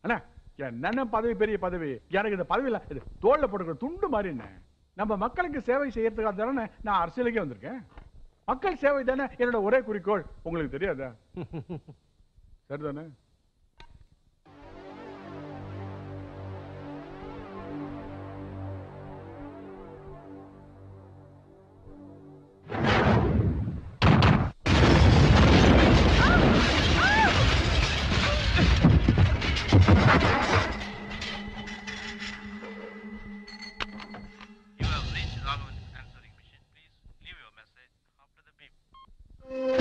அண்ணா என்னென்ன பதவி பெரிய பதவி எனக்கு இந்த பதவி இல்ல இது தோல்ல போட்டுக்கிற துண்டு மாதிரி என்ன நம்ம மக்களுக்கு சேவை செய்யறதுக்காக தானே நான் அரசியலுக்கே வந்திருக்கேன் மக்கள் சேவை தானே என்னோட ஒரே குறிக்கோள் உங்களுக்கு தெரியாதா சரிதானே You have reached Raghavan's answering machine. Please leave your message after the beep.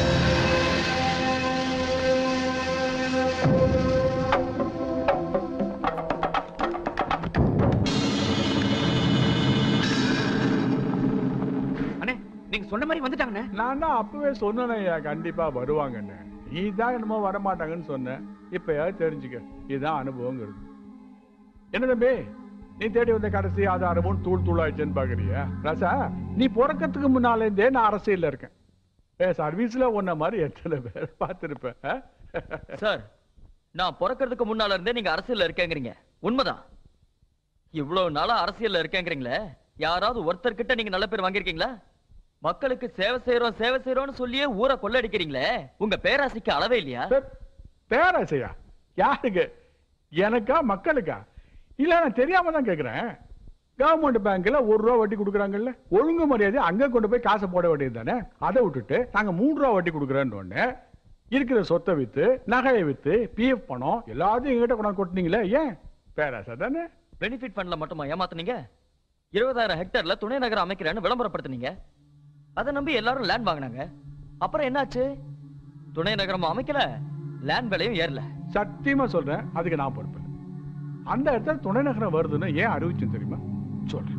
அண்ணே நீங்க சொன்ன மாதிரி வந்துட்டாங்கண்ணே நான் தான் அப்பவே சொன்னேன்யா கண்டிப்பா வருவாங்கன்னு நீ தான் என்னமோ வரமாட்டாங்கன்னு சொன்ன இப்பயாவது தெரிஞ்சுக்க இதுதான் அனுபவங்கிறது என்ன தம்பி நீ தேடி வந்த கடைசி ஆதாரமும் தூள் தூளாயிடுச்சுன்னு பாக்குறியா ராசா நீ பிறக்கறதுக்கு முன்னால இருந்தே நான் அரசியல்ல இருக்கேன் ஏ சர்வீஸ்ல உன்ன மாதிரி எத்தனை பேர் பார்த்திருப்பேன் ஆ? சார் நான் பிறக்கிறதுக்கு முன்னால இருந்தே நீங்க அரசியல்ல இருக்கேங்கிறீங்க உண்மைதான் இவ்வளவு நாளா அரசியல்ல இருக்கேங்கிறீங்களே யாராவது ஒருத்தர் கிட்ட நீங்க நல்ல பேர் வாங்கியிருக்கீங்களா மக்களுக்கு சேவை செய்யறோம் சேவை செய்யறோம்னு சொல்லியே ஊரை கொள்ளடிக்கிறீங்களே உங்க பேராசைக்கு அளவே இல்லையா பே- பேராசையா யாருக்கு எனக்கா மக்களுக்கா இல்ல நான் தெரியாம தான் கேக்குறேன் கவர்மெண்ட் பேங்க்ல ஒரு ரூபா வட்டி கொடுக்குறாங்கல்ல ஒழுங்கு மரியாதை அங்க கொண்டு போய் காசை போட வேண்டியது தானே அதை விட்டுட்டு நாங்க மூணு ரூபா வட்டி கொடுக்குறேன்னு ஒண்ணு இருக்கிற சொத்தை வித்து நகையை வித்து பிஎஃப் பணம் எல்லாத்தையும் எங்கிட்ட கொண்டாந்து கொட்டினீங்களே ஏன் பேராசை தானே பெனிஃபிட் ஃபண்ட்ல மட்டுமா ஏமாத்துனீங்க இருபதாயிரம் ஹெக்டர்ல துணை நகரம் அமைக்கிறேன்னு விளம்பரப்படுத்துனீங்க அதை நம்பி எல்லாரும் லேண்ட் வாங்கினாங்க அப்புறம் என்னாச்சு துணை நகரம் அமைக்கல லேண்ட் விலையும் ஏறல சத்தியமா சொல்றேன் அதுக்கு நான் பொறுப்பு இல்லை. அந்த இடத்துல துணை நகரம் வருதுன்னு ஏன் அறிவிச்சுன்னு தெரியுமா சொல்றேன்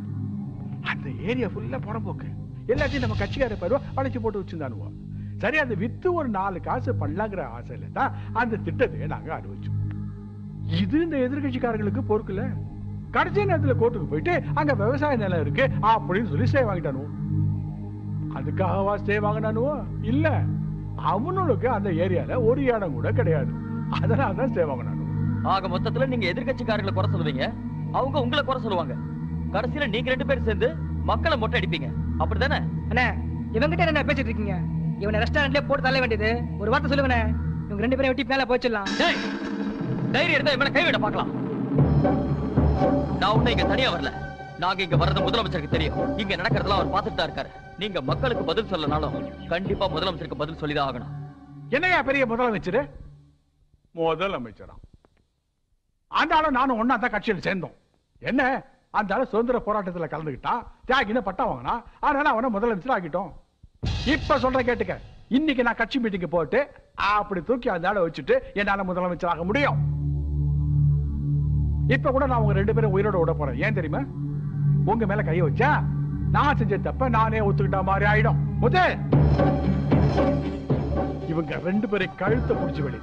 அந்த ஏரியா ஃபுல்லா புறம்போக்கு எல்லாத்தையும் நம்ம கட்சிக்கார பருவ அழைச்சு போட்டு வச்சிருந்தானுவோம் சரி அதை வித்து ஒரு நாலு காசு பண்ணலாங்கிற ஆசையில தான் அந்த திட்டத்தை நாங்க அறிவிச்சோம் இது இந்த எதிர்கட்சிக்காரங்களுக்கு பொறுக்கல கடைசி நேரத்துல கோர்ட்டுக்கு போயிட்டு அங்க விவசாய நிலம் இருக்கு அப்படின்னு சொல்லி ஸ்டே வாங்கிட்டானுவோம் அதுக்காகவா ஸ்டே வாங்கினானுவோ இல்ல அவனுக்கு அந்த ஏரியால ஒரு இடம் கூட கிடையாது அதனால தான் ஸ்டே வாங்கினானு ஆக மொத்தத்துல நீங்க எதிர்க்கட்சிக்காரங்களை குறை சொல்லுவீங்க அவங்க உங்களை குறை சொல்லுவாங்க கடைசியில நீங்க ரெண்டு பேரும் சேர்ந்து மக்களை மொட்டை அடிப்பீங்க அப்படிதானே அண்ணே இவங்கிட்ட என்ன பேசிட்டு இருக்கீங்க இவனை ரெஸ்டாரண்ட்லயே போட்டு தள்ள வேண்டியது ஒரு வார்த்தை சொல்லுங்கண்ணே இவங்க ரெண்டு பேரும் வெட்டி மேல போச்சிடலாம் டேய், தைரியம் இருந்தா இவனை கைவிட பார்க்கலாம் நான் உன்னை இங்க தனியா வரல நாங்க இங்க வர்றது முதலமைச்சருக்கு தெரியும் இங்க நடக்கிறதெல்லாம் அவர் பார்த்துட்டு தான் இருக்காரு நீங்க மக்களுக்கு பதில் சொல்லனாலும் கண்டிப்பா முதலமைச்சருக்கு பதில் சொல்லிதான் ஆகணும் என்னையா பெரிய முதலமைச்சர் முதலமைச்சரா அந்த ஆளும் நானும் ஒன்னா தான் கட்சியில் சேர்ந்தோம் என்ன அந்த ஆளு சுதந்திர போராட்டத்துல கலந்துக்கிட்டான் தியாகின்னு பட்டா வாங்கினா அதனால அவனை முதலமைச்சர் ஆக்கிட்டோம் இப்ப சொல்ற கேட்டுக்க இன்னைக்கு நான் கட்சி மீட்டிங் போட்டு அப்படி தூக்கி அந்த ஆளை வச்சுட்டு என்னால முதலமைச்சர் ஆக முடியும் இப்ப கூட நான் உங்க ரெண்டு பேரும் உயிரோட விட போறேன் ஏன் தெரியுமா உங்க மேல கைய வச்சா நான் செஞ்ச தப்ப நானே ஒத்துக்கிட்ட மாதிரி ஆயிடும் முத்து இவங்க ரெண்டு பேரை கழுத்தை புடிச்சு வெளியே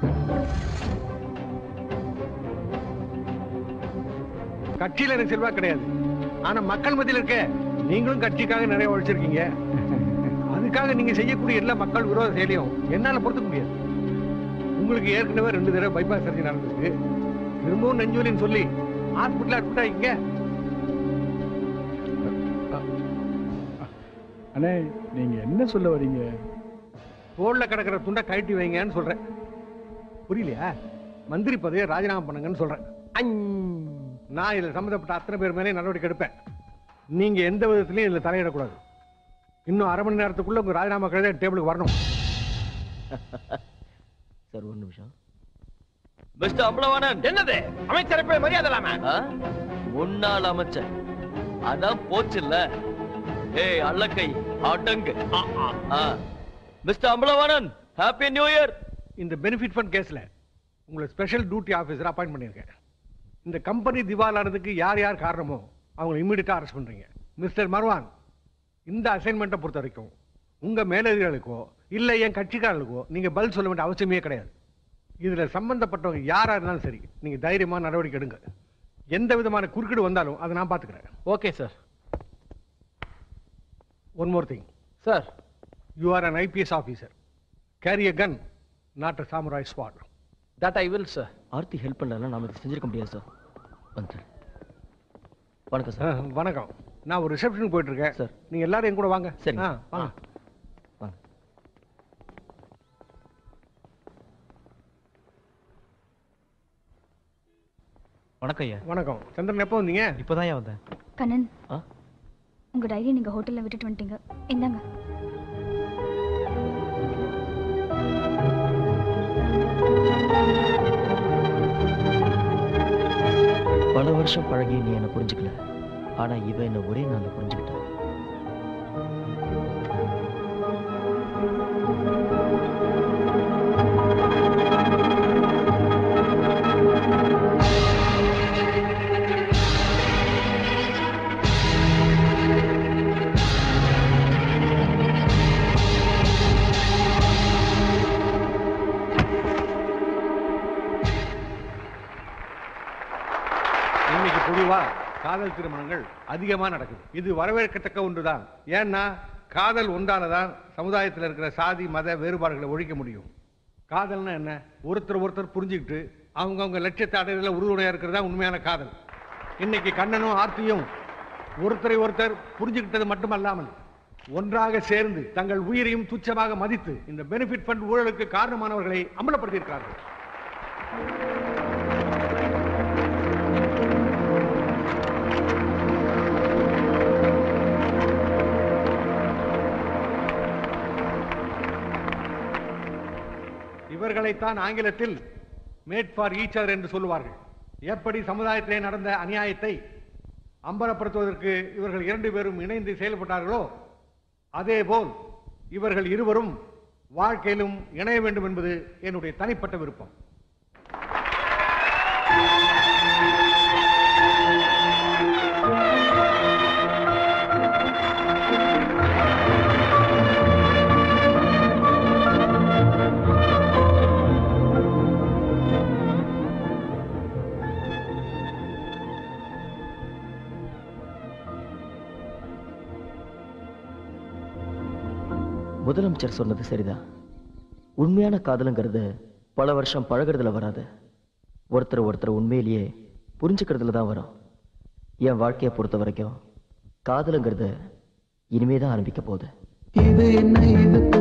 கட்சியில எனக்கு செல்வா கிடையாது ஆனா மக்கள் மத்தியில இருக்க நீங்களும் கட்சிக்காக நிறைய உழைச்சிருக்கீங்க அதுக்காக நீங்க செய்யக்கூடிய எல்லா மக்கள் விரோத செயலையும் என்னால பொறுத்துக்க முடியாது உங்களுக்கு ஏற்கனவே ரெண்டு தடவை பைபாஸ் சர்ஜரி நடந்திருக்கு திரும்பவும் நெஞ்சுவலின்னு சொல்லி ஹாஸ்பிட்டல் அட்மிட் ஆகிங்க அண்ணே நீங்க என்ன சொல்ல வரீங்க தோல்ல கிடக்கிற துண்டை கழட்டி வைங்கன்னு சொல்றேன் புரியலையா மந்திரி பதவியை ராஜினாமா பண்ணுங்கன்னு சொல்றேன் அஞ். நான் இதுல சம்மந்தப்பட்ட அத்தனை பேர் மேலே நடவடிக்கை எடுப்பேன் நீங்க எந்த விதத்திலையும் இதுல தலையிடக்கூடாது இன்னும் அரை மணி நேரத்துக்குள்ள உங்க ராஜினாமா கழுத டேபிளுக்கு வரணும் சார் ஒரு நிமிஷம் மிஸ்டர் அம்பலவாணன் என்னது அமைச்சரை போய் மரியாதை இல்லாம ஆ? முன்னாள் அமைச்சர் அதான் போச்சுல்ல ஏய் அல்லக்கை அடங்கு ஆ. Mister Ambalavanan happy new year இந்த பெனிஃபிட் ஃபண்ட் கேஸ்ல உங்களை ஸ்பெஷல் டியூட்டி ஆஃபீஸர் அப்பாயிண்ட் பண்ணியிருக்கேன் இந்த கம்பெனி திவாலானதுக்கு யார் யார் காரணமோ அவங்களை இம்மிடியட்டா அரெஸ்ட் பண்றீங்க மிஸ்டர் மர்வான் இந்த அசைன்மெண்ட்டை பொறுத்த வரைக்கும் உங்க மேலதிகாரிகளுக்கோ இல்ல என் கட்சிக்காரர்களுக்கோ நீங்க பதில் சொல்ல வேண்டிய அவசியமே கிடையாது இதுல சம்பந்தப்பட்டவங்க யாரா இருந்தாலும் சரி நீங்க தைரியமா நடவடிக்கை எடுங்க எந்த விதமான குறுக்கீடு வந்தாலும் அதை நான் பாத்துக்கிறேன் okay sir one more thing sir you are an IPS officer carry a gun not a samurai sword that I will sir Aarthi help பண்ணலாம் நாம இதை செஞ்சிருக்க முடியாது சார் வந்துட்டேன் வணக்கம் ஆ, சார் வணக்கம் நான் ஒரு ரிசப்ஷனுக்கு போயிட்டு இருக்கேன் சார். நீங்க எல்லாரும் என் கூட வாங்க சரிங்க. ஆ, வாங்க வாங்க வணக்கம் ஐயா வணக்கம் சந்திரன் எப்போ வந்தீங்க இப்போதான் ஐயா வந்தேன் கண்ணன் ஆ உங்க டைரி நீங்க ஹோட்டல்ல விட்டுட்டு வந்துட்டீங்க இந்தாங்க பல வருஷம் பழகி நீ என்ன புரிஞ்சுக்கல ஆனா இவ என்ன ஒரே நாள்ல புரிஞ்சுக்கிட்டா இன்னைக்கு பொதுவா காதல் திருமணங்கள் அதிகமா நடக்குது இது வரவேற்கத்தக்க ஒன்றுதான் ஏன்னா காதல் ஒன்றாலதான் சமுதாயத்தில் இருக்கிற சாதி மத வேறுபாடுகளை ஒழிக்க முடியும் காதல்னா என்ன ஒருத்தர் ஒருத்தர் புரிஞ்சுக்கிட்டு அவங்கவங்க லட்சியத்தை அடையிறதுல உறுதுணையா இருக்கிறது தான் உண்மையான காதல் இன்னைக்கு கண்ணனும் ஆர்த்தியும் ஒருத்தரை ஒருத்தர் புரிஞ்சுக்கிட்டது மட்டுமல்லாமல் ஒன்றாக சேர்ந்து தங்கள் உயிரையும் துச்சமாக மதித்து இந்த பெனிஃபிட் ஃபண்ட் ஊழலுக்கு காரணமானவர்களை அமலப்படுத்தியிருக்கிறார்கள் இவர்களைத்தான் ஆங்கிலத்தில் மேட் ஃபார் ஈச்சர் என்று சொல்லுவார்கள் எப்படி சமுதாயத்திலே நடந்த அநியாயத்தை அம்பலப்படுத்துவதற்கு இவர்கள் இரண்டு பேரும் இணைந்து செயல்பட்டார்களோ அதேபோல் இவர்கள் இருவரும் வாழ்க்கையிலும் இணைய வேண்டும் என்பது என்னுடைய தனிப்பட்ட விருப்பம் முதலமைச்சர் சொன்னது சரிதான் உண்மையான காதலுங்கிறது பல வருஷம் பழகுறதுல வராது ஒருத்தர் ஒருத்தர் உண்மையிலேயே புரிஞ்சுக்கிறதுல தான் வரும் என் வாழ்க்கையை பொறுத்த வரைக்கும் காதலுங்கிறது இனிமே தான் ஆரம்பிக்க போகுது இது என்ன இது